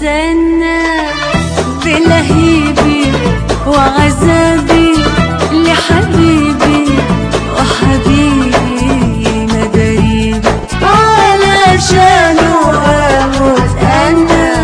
مستنى بلهيبي وعذابي لحبيبي وحبيبي مداريبي علشانه اموت انا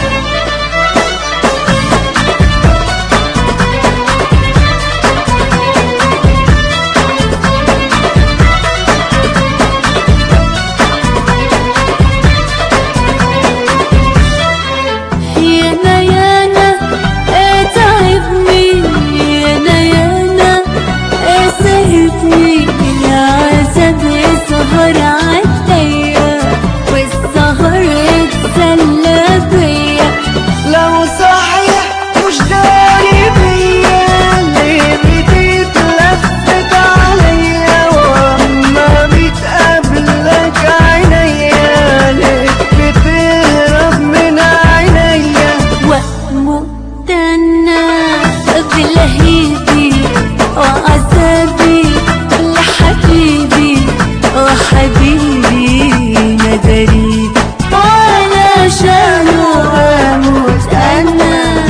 يانا يانا اتعبني يانا يانا اسهبني العذاب يسهر عليا والسهر يتسلى بيا لو صحيح مش داري بيا ليه بتتلفت عليا واما بتقابلك عينيا ليه بتهرب من عينيا واموت انا بلهيبي وعذابي لحبيبي وحبيبي مداريبي علشانه اموت انا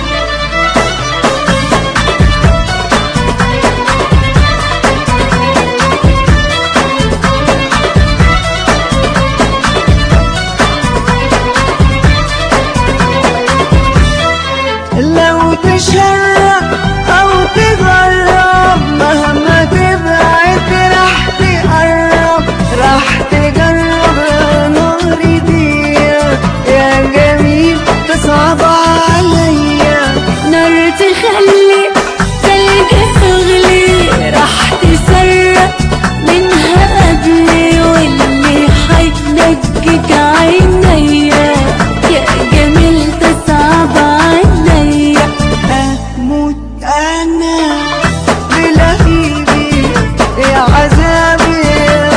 لو تشرب او تغرب مهما تبعد راح تقرب راح تجرب نار دي يا جميل تصعب عليا نار تخلي تلج تغلي راح تسرق منها قبلي واللي حينجك عينيا يا جميل تصعب عليا اموت انا بلهيبي يا عذابي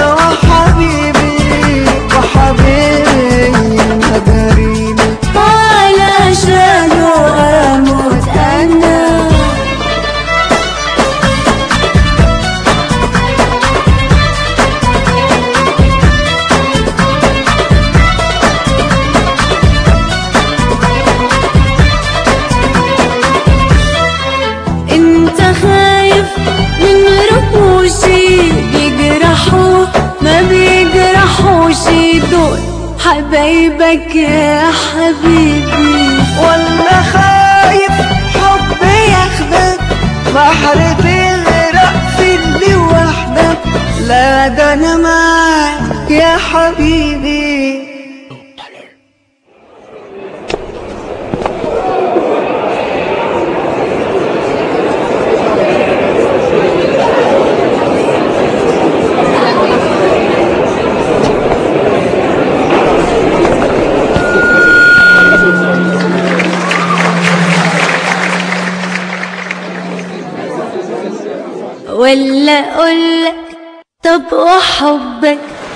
وحبيبي وحبيبي مداريبي علشانه اموت انا انت خايف من رموشي بيجرحوا ما بيجرحوش دول حبايبك يا حبيبي ولا خايف حب ياخدك بحر تغرق في اللي وحدك لا ده انا معاك يا حبيبي ولا اقولك طب وحبك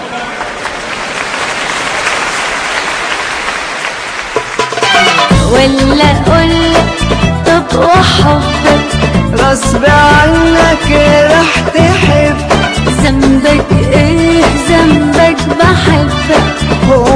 ولا اقولك طب وحبك غصب عنك راح تحب ذنبك ايه ذنبك بحبك هو